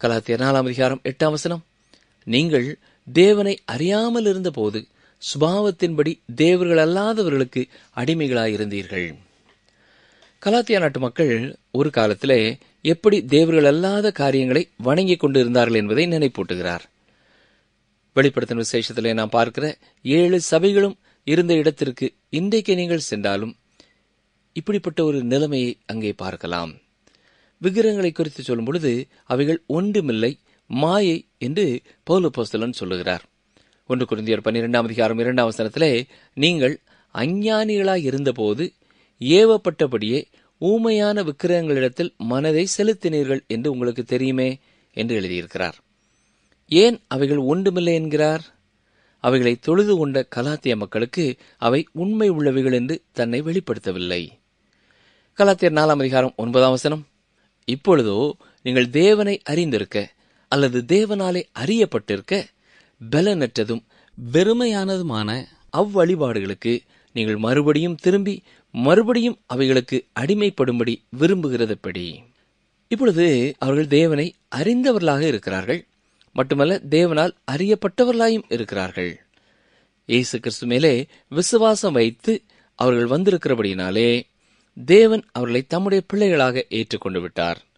கலாத்தியர் நாலாம் அதிகாரம் எட்டாம் வசனம் நீங்கள் தேவனை அறியாமல் இருந்தபோது சுபாவத்தின்படி தேவர்கள் அல்லாதவர்களுக்கு அடிமைகளாயிருந்தீர்கள் கலாத்தியா நாட்டு மக்கள் ஒரு காலத்திலே எப்படி தேவர்கள் அல்லாத காரியங்களை வணங்கிக் கொண்டிருந்தார்கள் என்பதை நினைப்பூட்டுகிறார் வெளிப்படுத்தின விசேஷத்திலே நாம் பார்க்கிற ஏழு சபைகளும் இருந்த இடத்திற்கு இன்றைக்கு நீங்கள் சென்றாலும் இப்படிப்பட்ட ஒரு நிலைமையை அங்கே பார்க்கலாம் விக்கிரகங்களை குறித்து சொல்லும் பொழுது அவைகள் ஒன்றுமில்லை மாயை என்று பௌலபோஸ்தலன் சொல்லுகிறார் ஒன்று குருந்தியர் பன்னிரெண்டாம் அதிகாரம் இரண்டாம் வசனத்திலே நீங்கள் அஞ்ஞானிகளாய் இருந்தபோது ஏவப்பட்டபடியே ஊமையான விக்கிரகங்களிடத்தில் மனதை செலுத்தினீர்கள் என்று உங்களுக்கு தெரியுமே என்று எழுதியிருக்கிறார் ஏன் அவைகள் ஒன்றுமில்லை என்கிறார் அவைகளை தொழுது கொண்ட கலாத்திய மக்களுக்கு அவை உண்மை உள்ளவைகள் என்று தன்னை வெளிப்படுத்தவில்லை கலாத்தியர் நாலாம் அதிகாரம் ஒன்பதாம் வசனம் இப்பொழுதோ நீங்கள் தேவனை அறிந்திருக்க அல்லது தேவனாலே அறியப்பட்டிருக்க பலனற்றதும் வெறுமையானதுமான அவ்வழிபாடுகளுக்கு நீங்கள் மறுபடியும் திரும்பி மறுபடியும் அவைகளுக்கு அடிமைப்படும்படி விரும்புகிறதுபடி இப்பொழுது அவர்கள் தேவனை அறிந்தவர்களாக இருக்கிறார்கள் மட்டுமல்ல தேவனால் அறியப்பட்டவர்களாயும் இருக்கிறார்கள் இயேசு கிறிஸ்து மேலே விசுவாசம் வைத்து அவர்கள் வந்திருக்கிறபடியினாலே தேவன் அவர்களை தம்முடைய பிள்ளைகளாக ஏற்றுக்கொண்டு விட்டார்